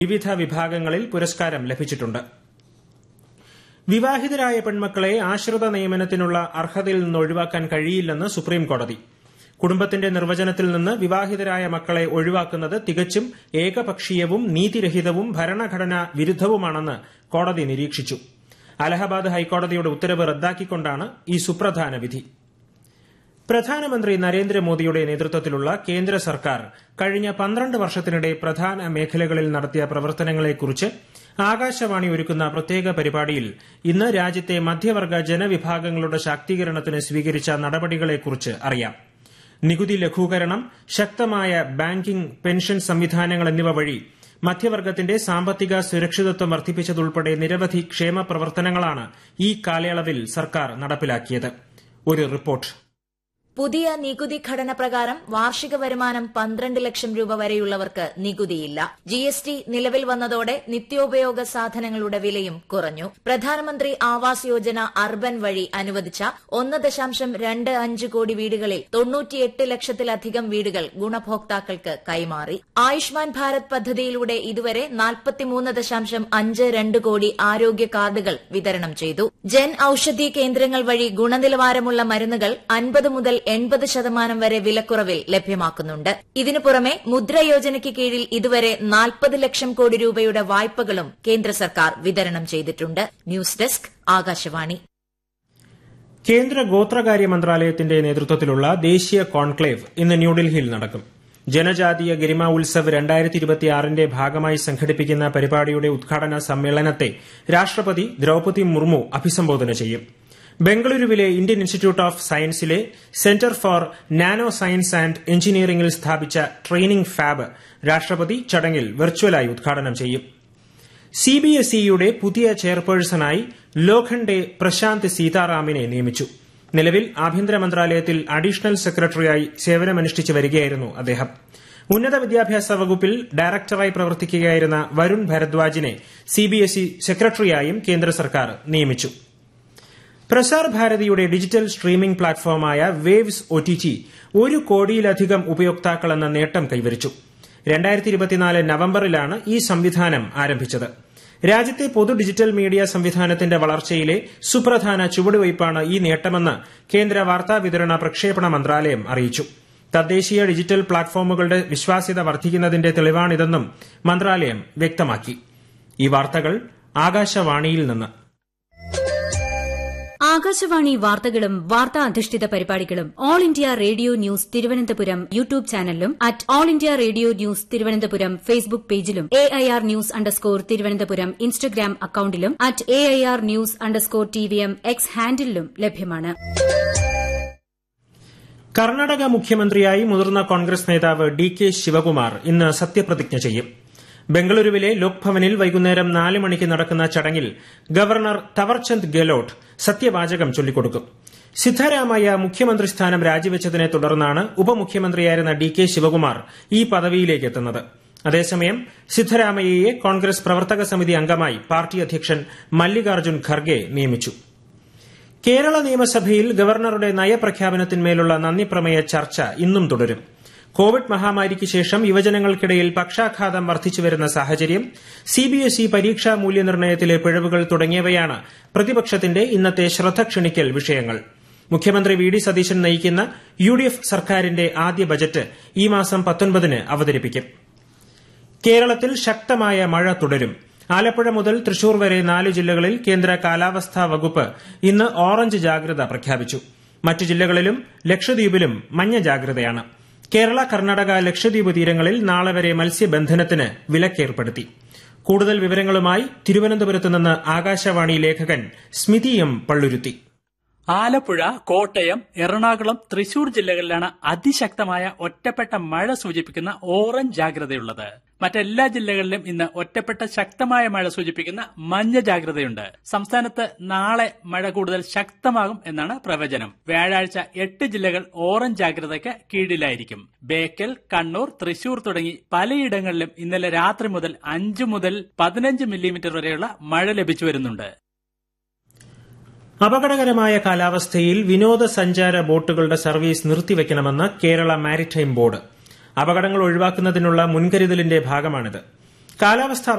വിവിധ വിഭാഗങ്ങളിൽ പുരസ്കാരം ലഭിച്ചിട്ടുണ്ട് വിവാഹിതരായ പെൺമക്കളെ ആശ്രിത നിയമനത്തിനുള്ള അർഹതയിൽ നിന്ന് ഒഴിവാക്കാൻ കഴിയില്ലെന്ന് സുപ്രീംകോടതി കുടുംബത്തിന്റെ നിർവചനത്തിൽ നിന്ന് വിവാഹിതരായ മക്കളെ ഒഴിവാക്കുന്നത് തികച്ചും ഏകപക്ഷീയവും നീതിരഹിതവും ഭരണഘടനാ വിരുദ്ധവുമാണെന്ന് കോടതി നിരീക്ഷിച്ചു അലഹബാദ് ഹൈക്കോടതിയുടെ ഉത്തരവ് റദ്ദാക്കിക്കൊണ്ടാണ് ഈ സുപ്രധാന വിധി പ്രധാനമന്ത്രി നരേന്ദ്രമോദിയുടെ നേതൃത്വത്തിലുള്ള കേന്ദ്ര സർക്കാർ കഴിഞ്ഞ പന്ത്രണ്ട് വർഷത്തിനിടെ പ്രധാന മേഖലകളിൽ നടത്തിയ പ്രവർത്തനങ്ങളെക്കുറിച്ച് ആകാശവാണി ഒരുക്കുന്ന പ്രത്യേക പരിപാടിയിൽ ഇന്ന് രാജ്യത്തെ മധ്യവർഗ ജനവിഭാഗങ്ങളുടെ ശാക്തീകരണത്തിന് സ്വീകരിച്ച നടപടികളെക്കുറിച്ച് അറിയാം നികുതി ലഘൂകരണം ശക്തമായ ബാങ്കിംഗ് പെൻഷൻ സംവിധാനങ്ങൾ എന്നിവ വഴി മധ്യവർഗത്തിന്റെ സാമ്പത്തിക സുരക്ഷിതത്വം വർദ്ധിപ്പിച്ചതുൾപ്പെടെ നിരവധി ക്ഷേമ പ്രവർത്തനങ്ങളാണ് ഈ കാലയളവിൽ സർക്കാർ നടപ്പിലാക്കിയത് ഒരു റിപ്പോർട്ട് പുതിയ നികുതി ഘടന പ്രകാരം വാർഷിക വരുമാനം പന്ത്രണ്ട് ലക്ഷം രൂപ വരെയുള്ളവർക്ക് നികുതിയില്ല ജി എസ് ടി നിലവിൽ വന്നതോടെ നിത്യോപയോഗ സാധനങ്ങളുടെ വിലയും കുറഞ്ഞു പ്രധാനമന്ത്രി ആവാസ് യോജന അർബൻ വഴി അനുവദിച്ച ഒന്ന് ദശാംശം രണ്ട് അഞ്ച് കോടി വീടുകളിൽ തൊണ്ണൂറ്റിയെട്ട് ലക്ഷത്തിലധികം വീടുകൾ ഗുണഭോക്താക്കൾക്ക് കൈമാറി ആയുഷ്മാൻ ഭാരത് പദ്ധതിയിലൂടെ ഇതുവരെ നാൽപ്പത്തിമൂന്ന് ദശാംശം അഞ്ച് രണ്ട് കോടി ആരോഗ്യ കാർഡുകൾ വിതരണം ചെയ്തു ജൻ ഔഷധി കേന്ദ്രങ്ങൾ വഴി ഗുണനിലവാരമുള്ള മരുന്നുകൾ അൻപത് മുതൽ എൺപത് ശതമാനം വരെ വിലക്കുറവിൽ ലഭ്യമാക്കുന്നുണ്ട് ഇതിനു പുറമെ മുദ്ര യോജനയ്ക്ക് കീഴിൽ ഇതുവരെ നാൽപ്പത് ലക്ഷം കോടി രൂപയുടെ വായ്പകളും കേന്ദ്ര സർക്കാർ വിതരണം ചെയ്തിട്ടുണ്ട് ന്യൂസ് ഡെസ്ക് ആകാശവാണി കേന്ദ്ര ഗോത്രകാര്യ മന്ത്രാലയത്തിന്റെ നേതൃത്വത്തിലുള്ള ദേശീയ കോൺക്ലേവ് ഇന്ന് ന്യൂഡൽഹിയിൽ നടക്കും ജനജാതീയ ഗരിമ ഉത്സവ് രണ്ടായിരത്തി ഇരുപത്തിയാറിന്റെ ഭാഗമായി സംഘടിപ്പിക്കുന്ന പരിപാടിയുടെ ഉദ്ഘാടന സമ്മേളനത്തെ രാഷ്ട്രപതി ദ്രൌപതി മുർമു അഭിസംബോധന ചെയ്യും ബംഗളൂരുവിലെ ഇന്ത്യൻ ഇൻസ്റ്റിറ്റ്യൂട്ട് ഓഫ് സയൻസിലെ Centre for Nano Science and എഞ്ചിനീയറിംഗിൽ സ്ഥാപിച്ച ട്രെയിനിംഗ് ഫാബ് രാഷ്ട്രപതി ചടങ്ങിൽ വെർച്വലായി ഉദ്ഘാടനം ചെയ്യും സിബിഎസ്ഇയുടെ പുതിയ ചെയർപേഴ്സണായി ലോഖണ്ഡെ പ്രശാന്ത് സീതാറാമിനെ നിയമിച്ചു നിലവിൽ ആഭ്യന്തര മന്ത്രാലയത്തിൽ അഡീഷണൽ സെക്രട്ടറിയായി സേവനമനുഷ്ഠിച്ചു വരികയായിരുന്നു അദ്ദേഹം ഉന്നത വിദ്യാഭ്യാസ വകുപ്പിൽ ഡയറക്ടറായി പ്രവർത്തിക്കുകയായിരുന്ന വരുൺ ഭരദ്വാജിനെ സിബിഎസ്ഇ സെക്രട്ടറിയായും കേന്ദ്ര സർക്കാർ നിയമിച്ചു പ്രസാർ ഭാരതിയുടെ ഡിജിറ്റൽ സ്ട്രീമിംഗ് പ്ലാറ്റ്ഫോമായ വേവ്സ് ഒടിടി ഒരു കോടിയിലധികം ഉപയോക്താക്കളെന്ന നേട്ടം കൈവരിച്ചു രണ്ടായിരത്തി ഇരുപത്തിനാല് നവംബറിലാണ് ഈ സംവിധാനം ആരംഭിച്ചത് രാജ്യത്തെ പൊതു ഡിജിറ്റൽ മീഡിയ സംവിധാനത്തിന്റെ വളർച്ചയിലെ സുപ്രധാന ചുവടുവയ്പ്പാണ് ഈ നേട്ടമെന്ന് കേന്ദ്ര വാർത്താവിതരണ പ്രക്ഷേപണ മന്ത്രാലയം അറിയിച്ചു തദ്ദേശീയ ഡിജിറ്റൽ പ്ലാറ്റ്ഫോമുകളുടെ വിശ്വാസ്യത വർദ്ധിക്കുന്നതിന്റെ തെളിവാണിതെന്നും മന്ത്രാലയം വ്യക്തമാക്കി ഈ വാർത്തകൾ ആകാശവാണിയിൽ നിന്ന് ആകാശവാണി വാർത്തകളും വാർത്താ അധിഷ്ഠിത പരിപാടികളും All India Radio News Thiruvananthapuram YouTube ചാനലിലും at All India Radio News Thiruvananthapuram Facebook പേജിലും A I R news underscore Thiruvananthapuram Instagram അക്കൌണ്ടിലും at A I R news underscore T V M X ഹാൻഡിലും ലഭ്യമാണ് കർണാടക മുഖ്യമന്ത്രിയായി മുതിർന്ന കോൺഗ്രസ് നേതാവ് ഡി കെ ശിവകുമാർ ഇന്ന് സത്യപ്രതിജ്ഞ ചെയ്യും ബംഗളൂരുവിലെ ലോക്ഭവനിൽ വൈകുന്നേരം നാല് മണിക്ക് നടക്കുന്ന ചടങ്ങിൽ ഗവർണർ തവർചന്ദ് ഗെലോട്ട് സത്യവാചകം ചൊല്ലിക്കൊടുക്കും സിദ്ധരാമയ്യ മുഖ്യമന്ത്രി സ്ഥാനം രാജിവെച്ചതിനെ തുടർന്നാണ് ഉപമുഖ്യമന്ത്രിയായിരുന്ന ഡി കെ ശിവകുമാർ ഈ പദവിയിലേക്ക് എത്തുന്നത് അതേസമയം സിദ്ധരാമയ്യയെ കോൺഗ്രസ് പ്രവർത്തക സമിതി അംഗമായി പാർട്ടി അധ്യക്ഷൻ മല്ലികാർജ്ജുൻ ഖർഗെ നിയമിച്ചു കേരള നിയമസഭയിൽ ഗവർണറുടെ നയപ്രഖ്യാപനത്തിന്മേലുള്ള നന്ദിപ്രമേയ ചർച്ച ഇന്നും തുടരും കോവിഡ് മഹാമാരിക്ക് ശേഷം യുവജനങ്ങൾക്കിടയിൽ പക്ഷാഘാതം വർദ്ധിച്ചുവരുന്ന സാഹചര്യം സിബിഎസ്ഇ പരീക്ഷാ മൂല്യനിർണ്ണയത്തിലെ പിഴവുകൾ തുടങ്ങിയവയാണ് പ്രതിപക്ഷത്തിന്റെ ഇന്നത്തെ ശ്രദ്ധ ക്ഷണിക്കൽ വിഷയങ്ങൾ മുഖ്യമന്ത്രി വി ഡി സതീശൻ നയിക്കുന്ന യു ഡി എഫ് സർക്കാരിന്റെ ആദ്യ ബജറ്റ് ഈ മാസം പത്തൊൻപതിന് അവതരിപ്പിക്കും കേരളത്തിൽ ശക്തമായ മഴ തുടരും ആലപ്പുഴ മുതൽ തൃശൂർ വരെ നാല് ജില്ലകളിൽ കേന്ദ്ര കാലാവസ്ഥാ വകുപ്പ് ഇന്ന് ഓറഞ്ച് ജാഗ്രത പ്രഖ്യാപിച്ചു മറ്റു ജില്ലകളിലും ലക്ഷദ്വീപിലും മഞ്ഞ ജാഗ്രതയാണ് കേരള കർണാടക ലക്ഷദ്വീപ് തീരങ്ങളിൽ നാളെ വരെ മത്സ്യബന്ധനത്തിന് വിലക്കേർപ്പെടുത്തി കൂടുതൽ വിവരങ്ങളുമായി തിരുവനന്തപുരത്ത് നിന്ന് ആകാശവാണി ലേഖകൻ സ്മിതി എം പള്ളുരുത്തി ആലപ്പുഴ കോട്ടയം എറണാകുളം തൃശൂർ ജില്ലകളിലാണ് അതിശക്തമായ ഒറ്റപ്പെട്ട മഴ സൂചിപ്പിക്കുന്ന ഓറഞ്ച് ജാഗ്രതയുള്ളത് മറ്റെല്ലാ ജില്ലകളിലും ഇന്ന് ഒറ്റപ്പെട്ട ശക്തമായ മഴ സൂചിപ്പിക്കുന്ന മഞ്ഞ ജാഗ്രതയുണ്ട് സംസ്ഥാനത്ത് നാളെ മഴ കൂടുതൽ ശക്തമാകും എന്നാണ് പ്രവചനം വ്യാഴാഴ്ച എട്ട് ജില്ലകൾ ഓറഞ്ച് ജാഗ്രതയ്ക്ക് കീഴിലായിരിക്കും ബേക്കൽ കണ്ണൂർ തൃശൂർ തുടങ്ങി പലയിടങ്ങളിലും ഇന്നലെ രാത്രി മുതൽ അഞ്ചു മുതൽ പതിനഞ്ച് മില്ലിമീറ്റർ വരെയുള്ള മഴ ലഭിച്ചു വരുന്നുണ്ട് അപകടകരമായ കാലാവസ്ഥയിൽ വിനോദസഞ്ചാര ബോട്ടുകളുടെ സർവീസ് നിർത്തിവെക്കണമെന്ന് കേരള മാരിടൈം ബോർഡ് അപകടങ്ങൾ ഒഴിവാക്കുന്നതിനുള്ള മുൻകരുതലിന്റെ ഭാഗമാണിത് കാലാവസ്ഥാ